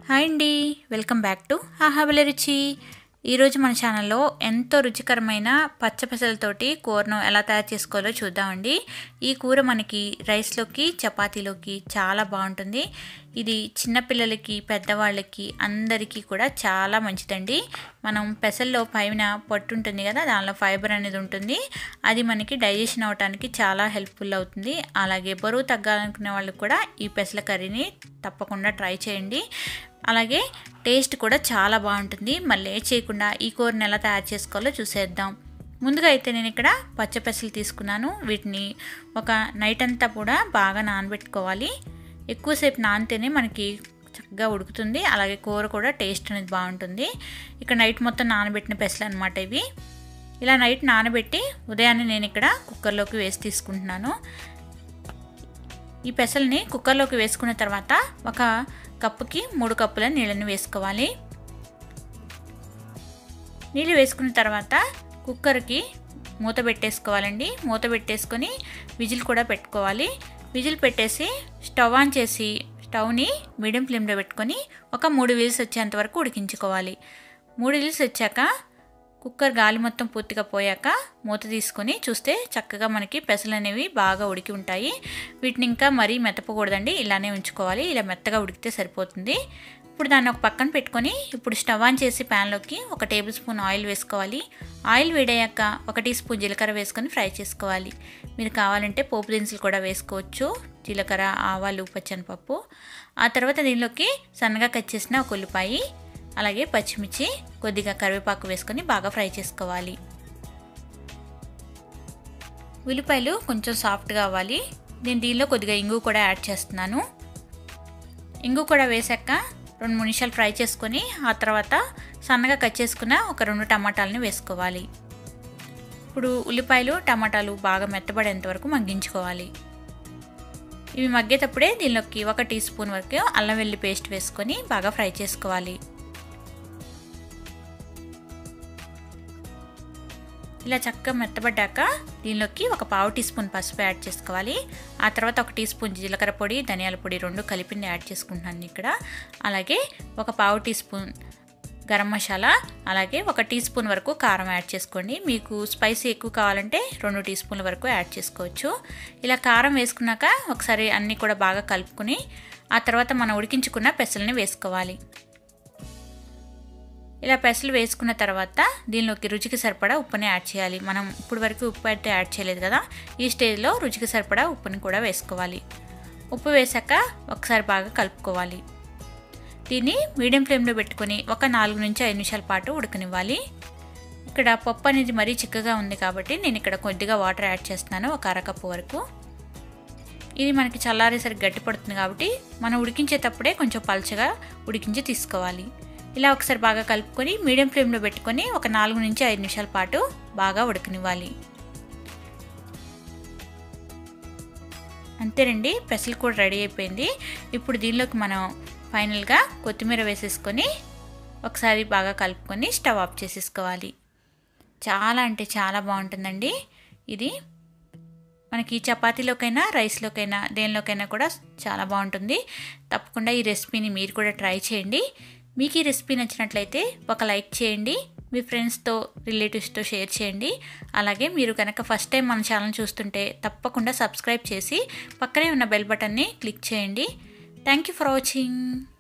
hi అండి welcome back to ఆహాబల రుచి ఈరోజు మన ఛానల్లో ఎంతో రుచికరమైన పచ్చ పెసలతోటి కూరను ఎలా తయారు చేసుకోవాలో చూద్దామండి ఈ కూర మనకి రైస్లోకి చపాతీలోకి చాలా బాగుంటుంది ఇది చిన్నపిల్లలకి పెద్దవాళ్ళకి అందరికీ కూడా చాలా మంచిదండి మనం పెసల్లో పైన పొట్టు ఉంటుంది కదా దానిలో ఫైబర్ అనేది ఉంటుంది అది మనకి డైజెషన్ అవడానికి చాలా హెల్ప్ఫుల్ అవుతుంది అలాగే బరువు తగ్గాలనుకునే వాళ్ళకి కూడా ఈ పెసల కర్రీని తప్పకుండా ట్రై చేయండి అలాగే టేస్ట్ కూడా చాలా బాగుంటుంది మళ్ళీ ఏ చేయకుండా ఈ కూరని ఎలా తయారు చేసుకోవాలో చూసేద్దాం ముందుగా అయితే నేను ఇక్కడ పచ్చపెసలు తీసుకున్నాను వీటిని ఒక నైట్ అంతా కూడా బాగా నానబెట్టుకోవాలి ఎక్కువసేపు నానితేనే మనకి చక్కగా ఉడుకుతుంది అలాగే కూర కూడా టేస్ట్ అనేది బాగుంటుంది ఇక్కడ నైట్ మొత్తం నానబెట్టిన పెసలు అనమాట ఇవి ఇలా నైట్ నానబెట్టి ఉదయాన్నే నేను ఇక్కడ కుక్కర్లోకి వేసి తీసుకుంటున్నాను ఈ పెసల్ని కుక్కర్లోకి వేసుకున్న తర్వాత ఒక కప్పుకి మూడు కప్పుల నీళ్ళని వేసుకోవాలి నీళ్ళు వేసుకున్న తర్వాత కుక్కర్కి మూత పెట్టేసుకోవాలండి మూత పెట్టేసుకొని విజిల్ కూడా పెట్టుకోవాలి విజిల్ పెట్టేసి స్టవ్ ఆన్ చేసి స్టవ్ని మీడియం ఫ్లేమ్లో పెట్టుకొని ఒక మూడు విజిల్స్ వచ్చేంత వరకు ఉడికించుకోవాలి మూడు విజిల్స్ వచ్చాక కుక్కర్ గాలి మొత్తం పూర్తిగా పోయాక మూత తీసుకొని చూస్తే చక్కగా మనకి పెసలు అనేవి బాగా ఉడికి ఉంటాయి వీటిని ఇంకా మరీ మెత్తపకూడదండి ఇలానే ఉంచుకోవాలి ఇలా మెత్తగా ఉడికితే సరిపోతుంది ఇప్పుడు దాన్ని ఒక పక్కన పెట్టుకొని ఇప్పుడు స్టవ్ ఆన్ చేసి ప్యాన్లోకి ఒక టేబుల్ స్పూన్ ఆయిల్ వేసుకోవాలి ఆయిల్ వేడయ్యాక ఒక టీ స్పూన్ జీలకర్ర వేసుకొని ఫ్రై చేసుకోవాలి మీరు కావాలంటే పోపు దినుసులు కూడా వేసుకోవచ్చు జీలకర్ర ఆవాలు పచ్చనిపప్పు ఆ తర్వాత దీనిలోకి సన్నగా కట్ చేసిన ఒక ఉల్లిపాయ అలాగే పచ్చిమిర్చి కొద్దిగా కరివేపాకు వేసుకొని బాగా ఫ్రై చేసుకోవాలి ఉల్లిపాయలు కొంచెం సాఫ్ట్గా అవ్వాలి నేను దీనిలో కొద్దిగా ఇంగు కూడా యాడ్ చేస్తున్నాను ఇంగు కూడా వేసాక రెండు మూడు నిమిషాలు ఫ్రై చేసుకొని ఆ తర్వాత సన్నగా కట్ చేసుకున్న ఒక రెండు టమాటాలని వేసుకోవాలి ఇప్పుడు ఉల్లిపాయలు టమాటాలు బాగా మెత్తబడేంత వరకు మగ్గించుకోవాలి ఇవి మగ్గేటప్పుడే దీనిలోకి ఒక టీ స్పూన్ వరకు అల్లం వెల్లి పేస్ట్ వేసుకొని బాగా ఫ్రై చేసుకోవాలి ఇలా చక్కగా మెత్తబడ్డాక దీనిలోకి ఒక పావు టీ స్పూన్ పసుపు యాడ్ చేసుకోవాలి ఆ తర్వాత ఒక టీ స్పూన్ జీలకర్ర పొడి ధనియాల పొడి రెండు కలిపి యాడ్ చేసుకుంటున్నాను ఇక్కడ అలాగే ఒక పావు టీ స్పూన్ గరం మసాలా అలాగే ఒక టీ స్పూన్ వరకు కారం యాడ్ చేసుకోండి మీకు స్పైసీ ఎక్కువ కావాలంటే రెండు టీ స్పూన్ల వరకు యాడ్ చేసుకోవచ్చు ఇలా కారం వేసుకున్నాక ఒకసారి అన్నీ కూడా బాగా కలుపుకొని ఆ తర్వాత మనం ఉడికించుకున్న పెసల్ని వేసుకోవాలి ఇలా పెసలు వేసుకున్న తర్వాత దీనిలోకి రుచికి సరిపడా ఉప్పుని యాడ్ చేయాలి మనం ఇప్పుడు వరకు ఉప్పు అయితే యాడ్ చేయలేదు కదా ఈ స్టేజ్లో రుచికి సరిపడా ఉప్పుని కూడా వేసుకోవాలి ఉప్పు వేసాక ఒకసారి బాగా కలుపుకోవాలి దీన్ని మీడియం ఫ్లేమ్లో పెట్టుకొని ఒక నాలుగు నుంచి ఐదు నిమిషాల పాటు ఉడకనివ్వాలి ఇక్కడ పప్పు అనేది మరీ చిక్కగా ఉంది కాబట్టి నేను ఇక్కడ కొద్దిగా వాటర్ యాడ్ చేస్తున్నాను ఒక అరకప్పు వరకు ఇది మనకి చల్లారేసరికి గట్టి పడుతుంది కాబట్టి మనం ఉడికించేటప్పుడే కొంచెం పల్చగా ఉడికించి తీసుకోవాలి ఇలా ఒకసారి బాగా కలుపుకొని మీడియం ఫ్లేమ్లో పెట్టుకొని ఒక నాలుగు నుంచి ఐదు నిమిషాల పాటు బాగా ఉడకనివ్వాలి అంతేనండి పెసలు కూడా రెడీ అయిపోయింది ఇప్పుడు దీనిలోకి మనం ఫైనల్గా కొత్తిమీర వేసేసుకొని ఒకసారి బాగా కలుపుకొని స్టవ్ ఆఫ్ చేసేసుకోవాలి చాలా అంటే చాలా బాగుంటుందండి ఇది మనకి చపాతీలోకైనా రైస్లోకైనా దేనిలోకైనా కూడా చాలా బాగుంటుంది తప్పకుండా ఈ రెసిపీని మీరు కూడా ట్రై చేయండి మీకు ఈ రెసిపీ నచ్చినట్లయితే ఒక లైక్ చేయండి మీ ఫ్రెండ్స్తో రిలేటివ్స్తో షేర్ చేయండి అలాగే మీరు కనుక ఫస్ట్ టైం మన ఛానల్ చూస్తుంటే తప్పకుండా సబ్స్క్రైబ్ చేసి పక్కనే ఉన్న బెల్ బటన్ని క్లిక్ చేయండి థ్యాంక్ యూ ఫర్ వాచింగ్